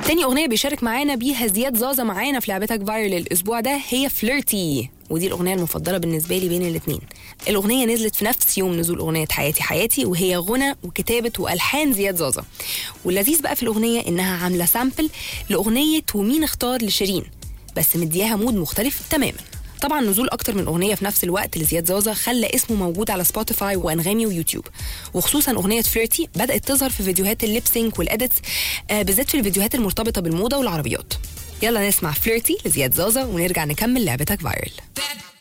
تاني اغنيه بيشارك معانا بيها زياد زازا معانا في لعبتك فايرل الاسبوع ده هي فليرتي ودي الاغنيه المفضله بالنسبه لي بين الاثنين الاغنيه نزلت في نفس يوم نزول اغنيه حياتي حياتي وهي غنى وكتابه والحان زياد زازا واللذيذ بقى في الاغنيه انها عامله سامبل لاغنيه ومين اختار لشيرين بس مدياها مود مختلف تماما طبعا نزول اكتر من اغنيه في نفس الوقت لزياد زازا خلى اسمه موجود على سبوتيفاي وانغامي ويوتيوب وخصوصا اغنيه فليرتي بدات تظهر في فيديوهات الليبسينك والاديتس آه بالذات في الفيديوهات المرتبطه بالموضه والعربيات يلا نسمع فليرتي لزياد زازا ونرجع نكمل لعبتك فايرل